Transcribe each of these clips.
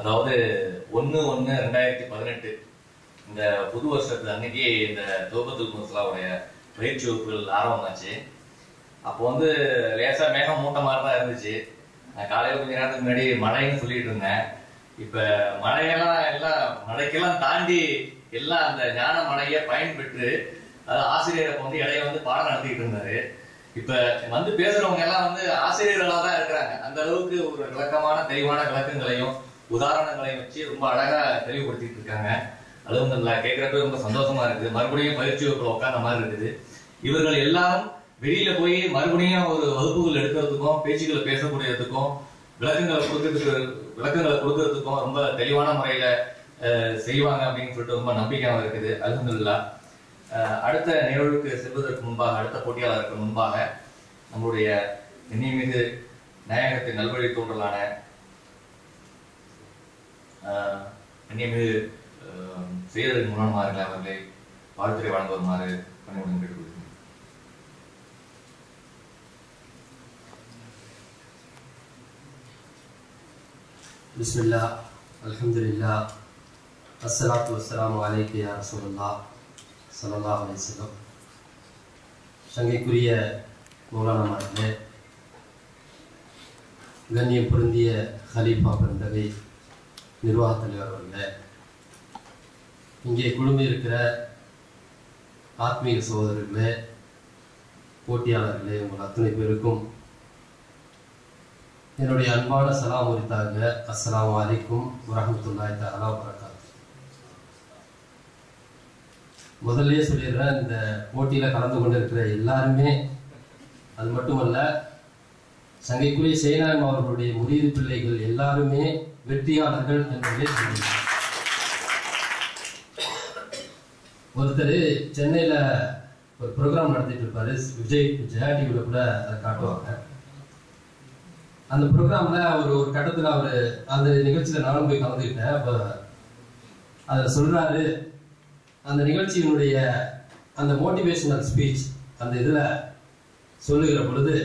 அதாவது ஒன்று ஒன்று ரெண்டாயிரத்தி பதினெட்டு இந்த புது வருஷத்து அன்னைக்கு இந்த தோபத்துல் முஸ்லாவுடைய பயிற்சி வகுப்புகள் ஆரம்பமாச்சு அப்போ வந்து லேசா மேகம் மூட்ட மாதிரி தான் இருந்துச்சு நான் காலையில கொஞ்ச நேரத்துக்கு முன்னாடி மழைன்னு சொல்லிட்டு இருந்தேன் இப்ப மழையெல்லாம் எல்லாம் மழைக்கெல்லாம் தாண்டி எல்லாம் அந்த ஞான மழையை பயன்பெற்று அது ஆசிரியர் அப்ப வந்து இடையே வந்து பாடம் நடத்திட்டு இருந்தாரு இப்ப வந்து பேசுறவங்க எல்லாம் வந்து ஆசிரியர்களா தான் இருக்கிறாங்க அந்த அளவுக்கு ஒரு விளக்கமான தெளிவான விளக்கங்களையும் உதாரணங்களையும் வச்சு ரொம்ப அழகா தெளிவுபடுத்திட்டு இருக்காங்க அதுவும் நல்லா கேட்கறப்ப ரொம்ப சந்தோஷமா இருக்குது மறுபடியும் பயிற்சி வகுப்புல உட்கார்ந்த மாதிரி இருக்குது இவர்கள் எல்லாரும் வெளியில போய் மறுபடியும் ஒரு வகுப்புகள் எடுக்கிறதுக்கும் பேச்சுக்களை பேசக்கூடியதுக்கும் விளக்கங்களை கொடுக்கறதுக்கு விளக்கங்களை கொடுக்கறதுக்கும் ரொம்ப தெளிவான முறையில அஹ், செய்வாங்க அப்படின்னு சொல்லிட்டு ரொம்ப நம்பிக்கையாக இருக்குது அல்ஹம்துலில்லாஹ் அஹ், அடுத்த நிகழ்வுக்கு செல்வதற்கு முன்பாக அடுத்த போட்டியாளருக்கு முன்பாக நம்முடைய எண்ணிமிகு நாயகத்தின் நல்வழி தோன்றலான ஆஹ் கண்ணியமிகு செய்யறதுக்கு முன்னாள் அவர்களை வாழ்த்துறை வழங்குமாறு பணிவுடன் கேட்டுக்கொள்கிறேன் بسم الله الحمد لله الصلاة والسلام عليك يا رسول الله صلى الله عليه وسلم சங்கைக்குரிய மௌலானமார்களே கண்ணியம் பொருந்திய ஹலீஃபா பெருந்தகை நிர்வாகத் தலைவர் அவர்களே இங்கே குழுமி இருக்கிற ஆத்மீக சகோதரர்களே போட்டியாளர்களே உங்கள் அத்தனை பேருக்கும் என்னுடைய அன்பான சலாம் உரித்தாக அஸ்ஸலாமு அலைக்கும் வரஹ்மத்துல்லாஹி தஆலா வரகாத்து முதல்லயே சொல்லிடுறேன் இந்த போட்டியில கலந்து கொண்டிருக்கிற எல்லாருமே அது மட்டுமல்ல சங்கைக்குரிய சேனாயம் அவர்களுடைய முறியீடு பிள்ளைகள் எல்லாருமே வெற்றியாளர்கள் என்பதை சொல்லிடுறேன் ஒருத்தர் சென்னையில ஒரு ப்ரோக்ராம் நடத்திட்டு இருப்பாரு விஜய் ஜெயா டிவில கூட அதை காட்டுவாங்க அந்த ப்ரோக்ராம்ல அவர் ஒரு கட்டத்துல அவரு அந்த நிகழ்ச்சியில நானும் போய் கலந்துக்கிட்டேன் அப்ப அதுல சொல்றாரு அந்த நிகழ்ச்சியினுடைய அந்த மோட்டிவேஷனல் ஸ்பீச் அந்த இதுல சொல்லுகிற பொழுது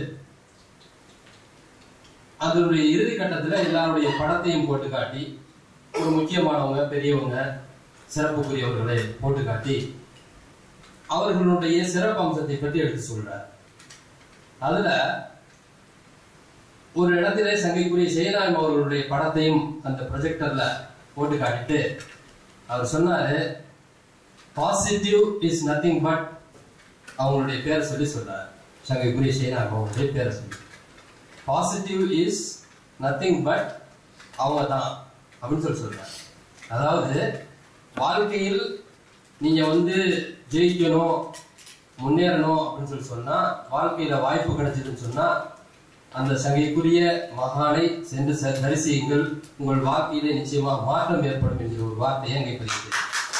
அதனுடைய இறுதி கட்டத்துல எல்லாருடைய படத்தையும் போட்டு காட்டி ஒரு முக்கியமானவங்க பெரியவங்க சிறப்புக்குரியவர்களை போட்டு காட்டி அவர்களுடைய சிறப்பு அம்சத்தை பற்றி எடுத்து சொல்றார் அதுல ஒரு இடத்திலே சங்கைக்குரிய சேனாயம் அவர்களுடைய படத்தையும் அந்த ப்ரொஜெக்டர்ல போட்டு காட்டிட்டு அவர் சொன்னாரு பாசிட்டிவ் இஸ் நத்திங் பட் அவங்களுடைய பேரை சொல்லி சொல்றாரு சங்கைக்குரிய சேனாயம் அவங்களுடைய பேரை சொல்லி பாசிட்டிவ் இஸ் நத்திங் பட் அவங்க தான் அப்படின்னு சொல்லி சொல்றாரு அதாவது வாழ்க்கையில் நீங்க வந்து ஜெயிக்கணும் முன்னேறணும் அப்படின்னு சொல்லி சொன்னா வாழ்க்கையில வாய்ப்பு கிடைச்சதுன்னு சொன்னா அந்த சங்கைக்குரிய மகானை சென்று ச- தரிசியுங்கள் உங்கள் வாழ்க்கையிலே நிச்சயமாக மாற்றம் ஏற்படும் என்கிற ஒரு வார்த்தையை அங்கே பதிக்கிறது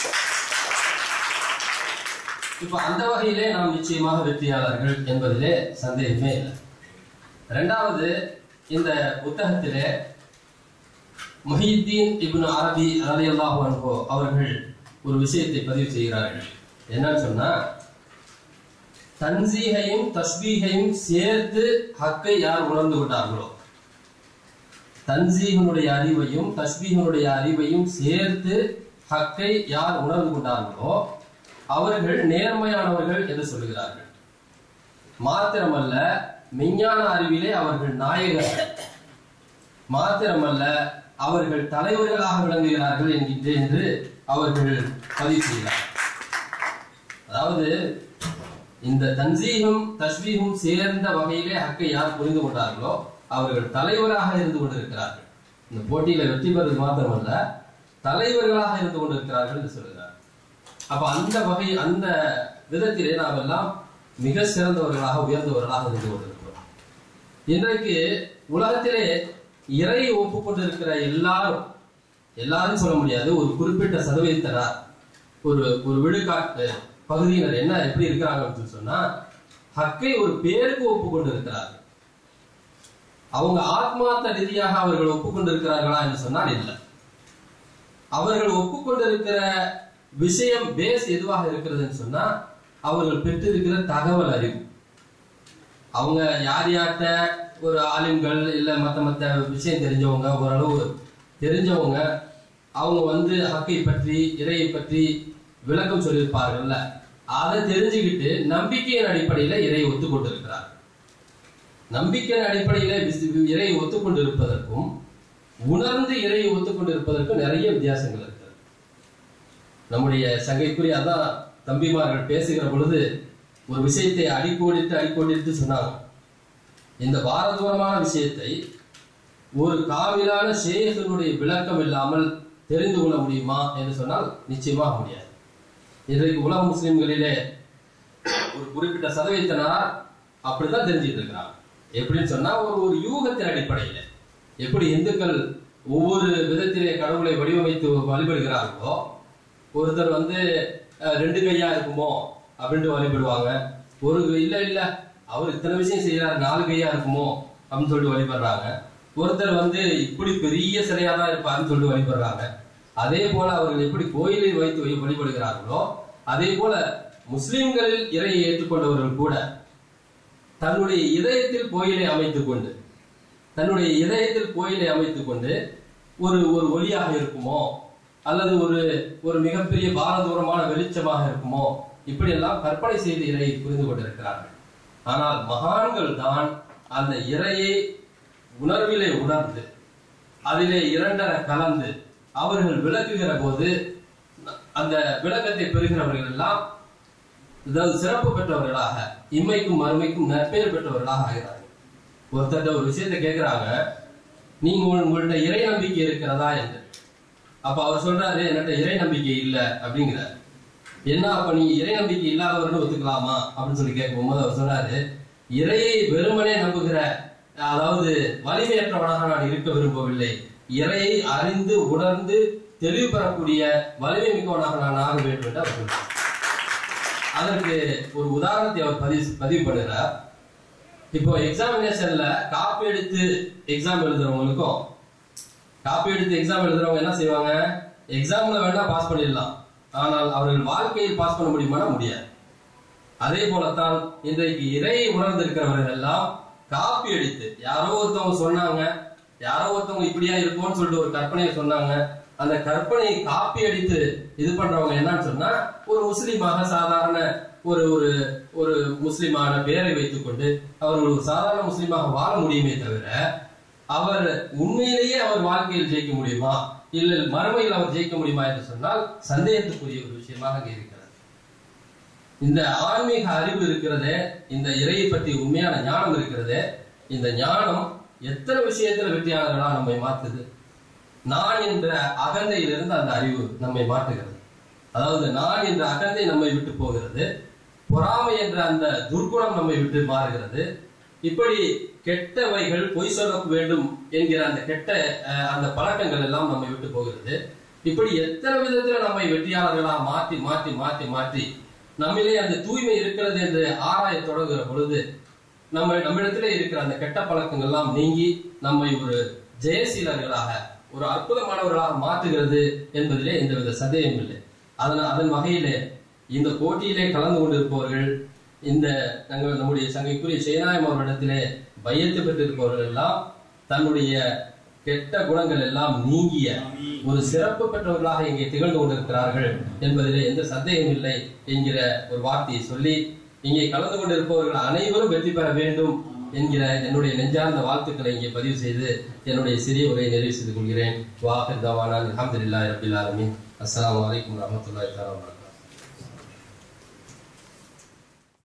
இப்ப அந்த வகையிலே நாம் நிச்சயமாக வெற்றியாளர்கள் என்பதிலே சந்தேகமே இல்லை இரண்டாவது இந்த புத்தகத்திலே முஹித்தீன் இப்னு அரபி ரலியல்லாஹு அன்ஹு அவர்கள் ஒரு விஷயத்தை பதிவு செய்கிறார்கள் என்னன்னு சொன்னா தன்சீகையும் தஸ்பீகையும் சேர்த்து ஹக்கை யார் உணர்ந்து கொண்டார்களோ தன்சீகனுடைய அறிவையும் தஸ்பீகனுடைய அறிவையும் சேர்த்து ஹக்கை யார் உணர்ந்து கொண்டார்களோ அவர்கள் நேர்மையானவர்கள் என்று சொல்லுகிறார்கள் மாத்திரமல்ல மெஞ்ஞான அறிவிலே அவர்கள் நாயகர்கள் மாத்திரமல்ல அவர்கள் தலைவர்களாக விளங்குகிறார்கள் என்கின்ற என்று அவர்கள் பதிவு செய்கிறார்கள் அதாவது இந்த தன்சீகம் தஸ்பீகம் சேர்ந்த வகையிலே ஹக்கை யார் புரிந்து கொண்டார்களோ அவர்கள் தலைவராக இருந்து கொண்டிருக்கிறார்கள் இந்த போட்டியில வெற்றி பெறுவது மாத்திரமல்ல தலைவர்களாக இருந்து கொண்டிருக்கிறார்கள் என்று சொல்கிறார் அப்ப அந்த வகை அந்த விதத்திலே நாம் எல்லாம் மிக சிறந்தவர்களாக உயர்ந்தவர்களாக இருந்து கொண்டிருக்கிறோம் இன்றைக்கு உலகத்திலே இறை ஒப்புக்கொண்டிருக்கிற எல்லாரும் எல்லாரும் சொல்ல முடியாது ஒரு குறிப்பிட்ட சதவீதத்தினர் ஒரு ஒரு விழுக்காட்டு பகுதியினர் என்ன எப்படி இருக்கிறாங்கன்னு சொல்லி சொன்னா ஹக்கை ஒரு பேருக்கு ஒப்புக்கொண்டு இருக்கிறார்கள் அவங்க ஆத்மார்த்த ரீதியாக அவர்கள் ஒப்புக்கொண்டிருக்கிறார்களா என்று சொன்னால் இல்லை அவர்கள் ஒப்புக்கொண்டிருக்கிற விஷயம் பேஸ் எதுவாக இருக்கிறதுன்னு சொன்னா அவர்கள் பெற்றிருக்கிற தகவல் அறிவு அவங்க யார் யார்கிட்ட ஒரு ஆலிம்கள் இல்ல மத்த மத்த விஷயம் தெரிஞ்சவங்க ஓரளவு தெரிஞ்சவங்க அவங்க வந்து ஹக்கை பற்றி இறையை பற்றி விளக்கம் சொல்லியிருப்பார்கள்ல அதை தெரிஞ்சுக்கிட்டு நம்பிக்கையின் அடிப்படையில இறையை ஒத்துக்கொண்டிருக்கிறார் நம்பிக்கையின் அடிப்படையில விஸ்- இறையை ஒத்துக்கொண்டிருப்பதற்கும் உணர்ந்து இறையை ஒத்துக்கொண்டிருப்பதற்கும் நிறைய வித்தியாசங்கள் இருக்கிறது நம்முடைய சங்கைக்குரிய அதான் தம்பிமார்கள் பேசுகிற பொழுது ஒரு விஷயத்தை அடிக்கோடிட்டு அடிக்கோடிட்டு சொன்னாங்க இந்த பாரதூரமான விஷயத்தை ஒரு காவிலான ஷேகனுடைய விளக்கம் இல்லாமல் தெரிந்து கொள்ள முடியுமா என்று சொன்னால் நிச்சயமாக முடியாது இன்றைக்கு உலக முஸ்லிம்களிலே ஒரு குறிப்பிட்ட சதவீதத்தினார் அப்படித்தான் தெரிஞ்சுட்டு இருக்கிறாங்க எப்படின்னு சொன்னா ஒரு ஒரு யூகத்தின் அடிப்படையில எப்படி இந்துக்கள் ஒவ்வொரு விதத்திலே கடவுளை வடிவமைத்து வழிபடுகிறார்களோ ஒருத்தர் வந்து அஹ், ரெண்டு கையா இருக்குமோ அப்படின்ட்டு வழிபடுவாங்க ஒரு இல்ல இல்ல அவர் இத்தனை விஷயம் செய்யறாரு நாலு கையா இருக்குமோ அப்படின்னு சொல்லிட்டு வழிபடுறாங்க ஒருத்தர் வந்து இப்படி பெரிய சிலையா தான் இருப்பாருன்னு சொல்லிட்டு வழிபடுறாங்க அதே போல அவர்கள் எப்படி கோயிலில் வைத்து வை- வழிபடுகிறார்களோ அதே போல முஸ்லிம்களில் இறையை ஏற்றுக்கொண்டவர்கள் கூட தன்னுடைய இதயத்தில் கோயிலை அமைத்துக் கொண்டு தன்னுடைய இதயத்தில் கோயிலை அமைத்துக் கொண்டு ஒரு ஒரு ஒளியாக இருக்குமோ அல்லது ஒரு ஒரு மிகப்பெரிய பாரதூரமான வெளிச்சமாக இருக்குமோ இப்படியெல்லாம் கற்பனை செய்து இறையை புரிந்து கொண்டிருக்கிறார்கள் ஆனால் மகான்கள் தான் அந்த இறையை உணர்விலே உணர்ந்து அதிலே இரண்டர கலந்து அவர்கள் விளக்குகிற போது அந்த விளக்கத்தை பெறுகிறவர்கள் எல்லாம் அதாவது சிறப்பு பெற்றவர்களாக இம்மைக்கும் மறுமைக்கும் நற்பெயர் பெற்றவர்களாக ஆகிறார்கள் ஒருத்தர் ஒரு விஷயத்தை கேட்கிறாங்க நீங்க உங்க- உங்கள்ட்ட இறை நம்பிக்கை இருக்கிறதா என்று அப்ப அவர் சொல்றாரு என்கிட்ட இறை நம்பிக்கை இல்ல அப்படிங்கிறார் என்ன அப்ப நீங்க இறை நம்பிக்கை இல்லாதவர்னு ஒத்துக்கலாமா அப்படின்னு சொல்லி கேட்கும்போது அவர் சொல்றாரு இறையை வெறுமனே நம்புகிற அதாவது வலிமையற்றவனாக நான் இருக்க விரும்பவில்லை இறையை அறிந்து உணர்ந்து தெளிவு பெறக்கூடிய வலிமை மிக்கவனாக நான் ஆக வேண்டும் என்று அவர் சொல்றார் அதற்கு ஒரு உதாரணத்தை அவர் பதிவு பதிவு பண்ணுகிறார் இப்போ எக்ஸாமினேஷன்ல காப்பி எடுத்து எக்ஸாம் எழுதுறவங்களுக்கும் காப்பி எடுத்து எக்ஸாம் எழுதுறவங்க என்ன செய்வாங்க எக்ஸாம்ல வேணா பாஸ் பண்ணிடலாம் ஆனால் அவர்கள் வாழ்க்கையில் பாஸ் பண்ண முடியுமானா முடியாது அதே போலத்தான் இன்றைக்கு இறையை உணர்ந்திருக்கிறவர்கள் எல்லாம் காப்பி அடித்து யாரோ ஒருத்தவங்க சொன்னாங்க யாரோ ஒருத்தவங்க இப்படியா இருக்கும்னு சொல்லிட்டு ஒரு கற்பனையை சொன்னாங்க அந்த கற்பனையை காப்பி அடித்து இது பண்றவங்க என்னன்னு சொன்னா ஒரு முஸ்லீமாக சாதாரண ஒரு ஒரு ஒரு முஸ்லிமான பெயரை வைத்துக்கொண்டு அவர்கள் ஒரு சாதாரண முஸ்லீமாக வாழ முடியுமே தவிர அவர் உண்மையிலேயே அவர் வாழ்க்கையில் ஜெயிக்க முடியுமா இல்லை மறுமையில் அவர் ஜெயிக்க முடியுமா என்று சொன்னால் சந்தேகத்துக்குரிய ஒரு விஷயமாக அங்கே இருக்கிறது இந்த ஆன்மீக அறிவு இருக்கிறதே இந்த இறையை பற்றி உண்மையான ஞானம் இருக்கிறதே இந்த ஞானம் எத்தனை விஷயத்துல வெற்றியாளர்களா நம்மை மாற்றுது நான் என்ற அகந்தையிலிருந்து அந்த அறிவு நம்மை மாற்றுகிறது அதாவது நான் என்ற அகந்தை நம்மை விட்டு போகிறது பொறாமை என்ற அந்த துர்குணம் நம்மை விட்டு மாறுகிறது இப்படி கெட்டவைகள் பொய் சொல்ல வேண்டும் என்கிற அந்த கெட்ட அஹ், அந்த பழக்கங்கள் எல்லாம் நம்மை விட்டு போகிறது இப்படி எத்தனை விதத்துல நம்மை வெற்றியாளர்களா மாற்றி மாற்றி மாற்றி மாற்றி நம்மிலே அந்த தூய்மை இருக்கிறது என்று ஆராய தொடங்குகிற பொழுது நம்ம நம்மிடத்திலே இருக்கிற அந்த கெட்ட பழக்கங்கள் எல்லாம் நீங்கி நம்மை ஒரு ஜெயசீலர்களாக ஒரு அற்புதமானவர்களாக மாற்றுகிறது என்பதிலே எந்தவித சந்தேகம் இல்லை அதன் அதன் வகையிலே இந்த போட்டியிலே கலந்து கொண்டிருப்பவர்கள் இந்த நாங்கள் நம்முடைய சங்கைக்குரிய சேனாயம் அவர்களிடத்திலே பையத்து பெற்றிருப்பவர்கள் எல்லாம் தன்னுடைய கெட்ட குணங்கள் எல்லாம் நீங்கிய ஒரு சிறப்பு பெற்றவர்களாக இங்கே திகழ்ந்து கொண்டிருக்கிறார்கள் என்பதிலே எந்த சந்தேகம் இல்லை என்கிற ஒரு வார்த்தையை சொல்லி இங்கே கலந்து கொண்டிருப்பவர்கள் அனைவரும் வெற்றி பெற வேண்டும் என்கிற என்னுடைய நெஞ்சார்ந்த வாழ்த்துக்களை இங்கே பதிவு செய்து என்னுடைய சிறிய உரையை நிறைவு செய்து கொள்கிறேன் வாஹிர் தவானா அல்ஹம்துலில்லாஹி ரபில் ஆலமீன் அஸ்ஸலாமு அலைக்கும் வரஹ்மத்துல்லாஹி தஆலா வபரகாத்துஹு